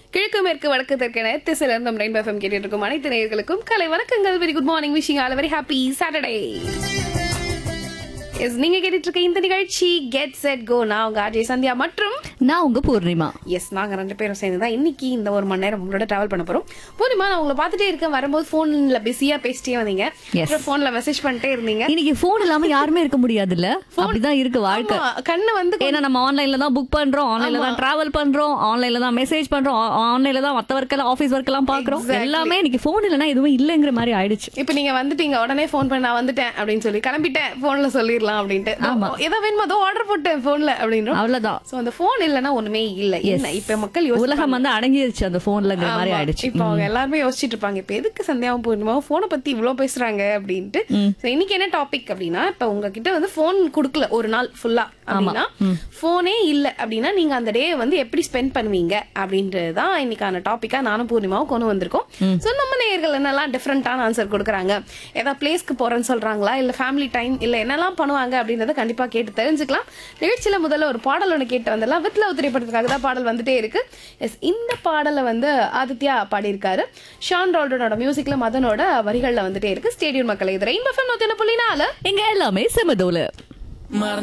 கிழக்கு மேற்கு வடக்கு தெற்கென திசையிலிருந்து நம்ம ரெயின்போ எஃப்எம் கேட்டுட்டு இருக்கும் அனைத்து நேயர்களுக்கும் கலை வணக்கங்கள் very good morning wishing all very happy Saturday yes நீங்க கேட்டுட்டு இருக்க இந்த நிகழ்ச்சி கெட் செட் கோ நான் உங்க அஜய் சந்தியா மற்றும் நான் உங்க பூர்ணிமா எஸ் நாங்க ரெண்டு பேரும் சேர்ந்து தான் இன்னைக்கு இந்த ஒரு மணி நேரம் உங்களோட டிராவல் பண்ண போறோம் பூர்ணிமா நான் உங்களை பார்த்துட்டே இருக்கேன் வரும்போது போன்ல பிஸியா பேசிட்டே வந்தீங்க Yes. போன்ல மெசேஜ் பண்ணிட்டே இருந்தீங்க இன்னைக்கு போன் இல்லாம யாருமே இருக்க முடியாதுல்ல அப்படிதான் இருக்கு வாழ்க்கை ஆமா, கண்ணு வந்து ஏன்னா நம்ம ஆன்லைன்ல தான் புக் பண்றோம் ஆன்லைன்ல தான் டிராவல் பண்றோம் ஆன்லைன்ல தான் மெசேஜ் பண்றோம் ஆன்லைன்ல தான் மத்த ஒர்க் எல்லாம் ஆபீஸ் ஒர்க் எல்லாம் பாக்குறோம் Exactly. எல்லாமே இன்னைக்கு போன் இல்லனா எதுவும் இல்லங்கிற மாதிரி ஆயிடுச்சு இப்ப நீங்க வந்துட்டீங்க உடனே ஃபோன் பண்ண நான் வந்துட்டேன் அப்படின்னு சொல்லி கிளம்பிட்டேன் போன்ல சொல்லிடலாம் அப்படின்ட்டு ஆமா. ஏதோ வேணுமோ அதோ ஆர்டர் போட்டேன் போன்ல அப்படின்றோம் அவ்வளவுதான் சோ அந்த போன் இல்லனா ஒண்ணுமே இல்ல என்ன இப்ப மக்கள் யோசிப்பாங்க. உலகம் வந்து அடங்கிருச்சு அந்த போன்லங்கிற மாதிரி ஆமா. ஆயிடுச்சு இப்ப அவங்க எல்லாருமே யோசிச்சுட்டு இருப்பாங்க இப்ப எதுக்கு சந்தியாவும் பூர்ணிமாவும் போனை பத்தி இவ்ளோ பேசுறாங்க அப்படின்ட்டு So, இன்னைக்கு என்ன டாபிக் அப்படின்னா இப்ப உங்ககிட்ட வந்து போன் குடுக்கல ஒரு நாள் ஃபுல்லா அப்படின்னா போனே இல்ல அப்படின்னா நீங்க அந்த டே வந்து எப்படி ஸ்பெண்ட் பண்ணுவீங்க அப்படின்றது தான் இன்னைக்கான டாபிக்கா நானும் பூர்ணிமாவும் கொண்டு வந்திருக்கோம் சோ நம்ம நேயர்கள் என்னெல்லாம் டிஃப்ரெண்டான ஆன்சர் கொடுக்குறாங்க ஏதாவது பிளேஸ்க்கு போறேன்னு சொல்றாங்களா இல்ல ஃபேமிலி டைம் இல்ல என்னெல்லாம் பண்ணுவாங்க அப்படின்றத கண்டிப்பா கேட்டு தெரிஞ்சுக்கலாம் நிகழ்ச்சியில முதல்ல ஒரு பாடல் ஒன்று கேட்டு வந்துடலாம் வித் லவ் திரைப்படத்துக்காக தான் பாடல் வந்துட்டே இருக்கு எஸ் இந்த பாடலை வந்து ஆதித்யா பாடியிருக்காரு ஷான் ரால்டனோட மியூசிக்ல மதனோட வரிகள்ல வந்துட்டே இருக்கு ஸ்டேடியம் மக்களை இது ரெயின் பஃபம் நூத்தி புள்ளி நாலு எங்க எல்லாமே செமதோல